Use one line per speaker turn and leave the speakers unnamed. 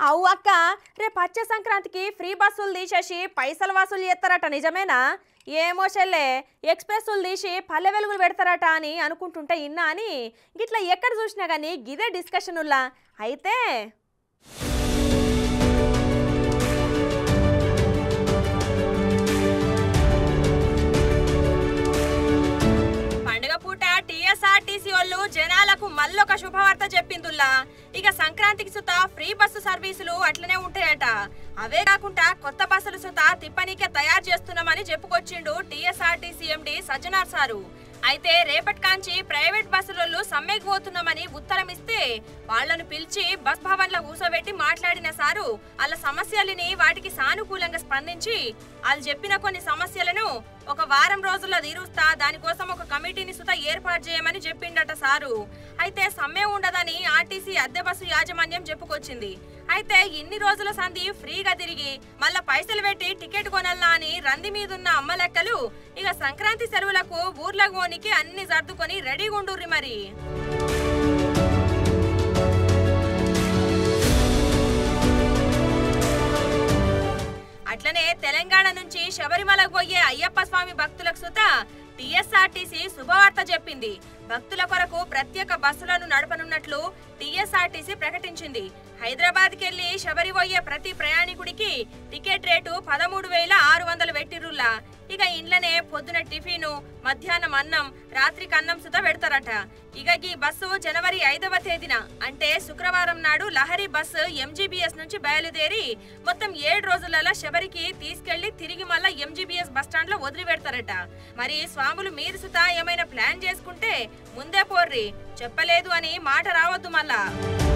అవు అక్క రేపు వచ్చే సంక్రాంతికి ఫ్రీ బస్సులు తీసేసి పైసలు వసూలు చేస్తారట నిజమేనా ఏమో చెల్లే ఎక్స్ప్రెస్లు తీసి పల్లె వెలుగులు పెడతారట అని అనుకుంటుంటే ఇన్నా అని గిట్లా ఎక్కడ చూసినా కానీ గిదే డిస్కషన్ ఉల్లా అయితే పండుగ పూట టీఎస్ఆర్టీసీ వాళ్ళు జనాలకు మళ్ళొక శుభవార్త చెప్పిందుల్లా ఇక సంక్రాంతికి సుత ఫ్రీ బస్సు సర్వీసులు అట్లనే ఉంటాయట అవే కాకుండా కొత్త బస్సులు సుత తిప్పనీకే తయారు చేస్తున్నామని చెప్పుకొచ్చిండు టీఎస్ఆర్టీసీ ఎండి సజ్జనార్ సారు అయితే రేపటి కాంచి ప్రైవేట్ బస్సులలో సమ్మెకు పోతున్నామని ఉత్తరం ఇస్తే వాళ్లను పిలిచి బస్ భవన్ లో కూర్చోబెట్టి మాట్లాడిన సారు వాళ్ళ సమస్యలని వాటికి సానుకూలంగా స్పందించి వాళ్ళు చెప్పిన కొన్ని సమస్యలను ఒక వారం రోజుల్లో తీరుస్తా దానికోసం ఒక కమిటీని సుత ఏర్పాటు చేయమని చెప్పిండట సారు అయితే సమ్మె ఉండదని ఆర్టీసీ అద్దె బస్సు యాజమాన్యం చెప్పుకొచ్చింది అయితే ఇన్ని రోజుల సంధి ఫ్రీగా తిరిగి మళ్ళా పైసలు పెట్టి టికెట్ కొనాలనా అని రంది మీదున్న అమ్మ లెక్కలు ఇక సంక్రాంతి సెలవులకు ఊర్ల గోనికి అన్ని సర్దుకొని రెడీగా ఉండుర్రి మరి అట్లనే తెలంగాణ నుంచి శబరిమలకు పోయే అయ్యప్ప స్వామి భక్తులకు సుత టీఎస్ఆర్టీసీ శుభవార్త చెప్పింది భక్తుల కొరకు ప్రత్యేక బస్సులను నడపనున్నట్లు టీఎస్ఆర్టీసీ ప్రకటించింది హైదరాబాద్ కెళ్లి శబరి పోయే ప్రతి ప్రయాణికుడికి టికెట్ రేటు పదమూడు వేల ఆరు వందలు పెట్టిరుల్లా ఇక ఇంట్లోనే పొద్దున టిఫిను మధ్యాహ్నం అన్నం రాత్రికి అన్నం సుత పెడతారట ఇక ఈ బస్సు జనవరి ఐదవ తేదీన అంటే శుక్రవారం నాడు లహరి బస్సు ఎంజీబీఎస్ నుంచి బయలుదేరి మొత్తం ఏడు రోజులలో శబరికి తీసుకెళ్లి తిరిగి మళ్ళా ఎంజీబీఎస్ బస్ స్టాండ్ లో వదిలిపెడతారట మరి స్వాములు మీరు సుత ఏమైనా ప్లాన్ చేసుకుంటే ముందే పోర్రి చెప్పలేదు అని మాట రావద్దు మళ్ళా